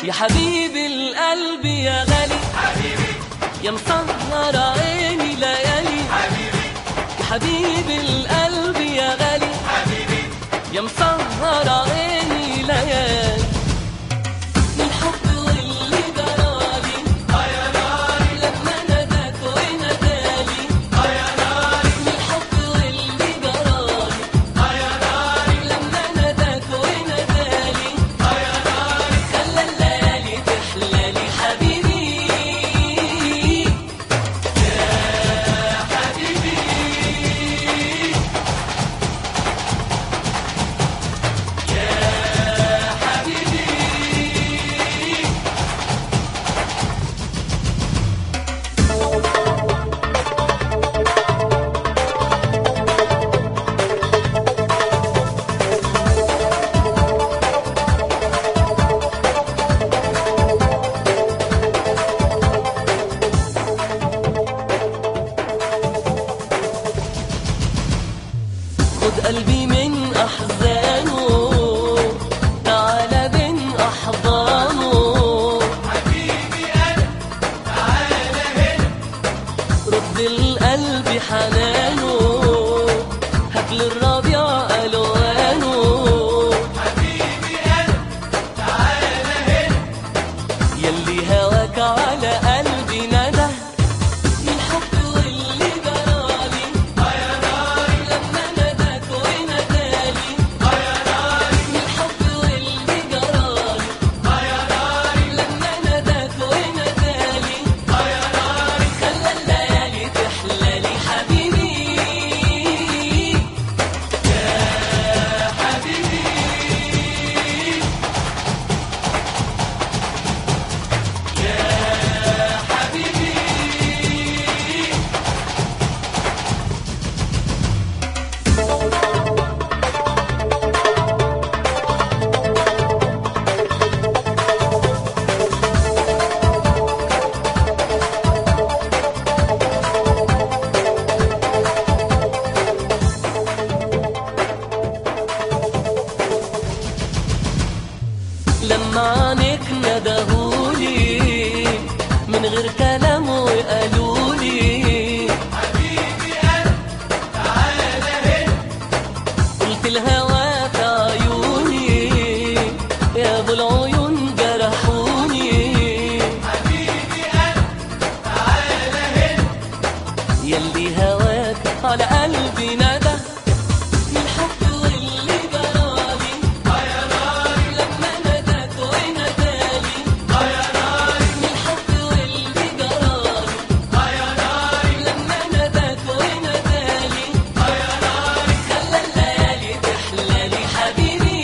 يا حبيب القلب يا غالي يا مسهر عيني ليالي يا حبيب القلب يا غالي يا مسهر عيني ليالي الحب واللي جرالي لما نداك ونادالي الحب واللي جرالي لما نداك ونادالي خلى الليالي تحلى لي حبيبي خد قلبي من أحزانه تعالى بين أحضانه رد القلب حنانه هات الربيع ألوانه يلي هواك على قلبي ندى الحب واللي جرالي لما نداك ونادالي الحب واللي جرالي لما نداك ونادالي خلى الليالي تحلى لي حبيبي لما عنك ندهولي من غير كلام وقالولي قلت الهوى في عيوني يا ابو العيون جرحوني يلي هواك على قلبي ندى الحب واللي جرالي لما نداك ونادالي الحب واللي جرالي لما نداك ونادالي خلى الليالي تحلى لي حبيبي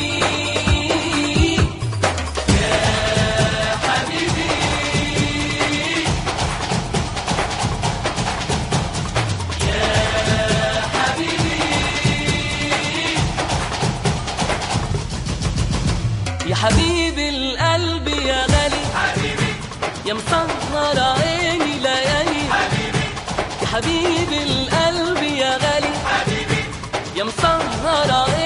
يا حبيب القلب يا غالي يا مسهر عيني ليالي يا حبيب القلب يا غالي يا مسهر عيني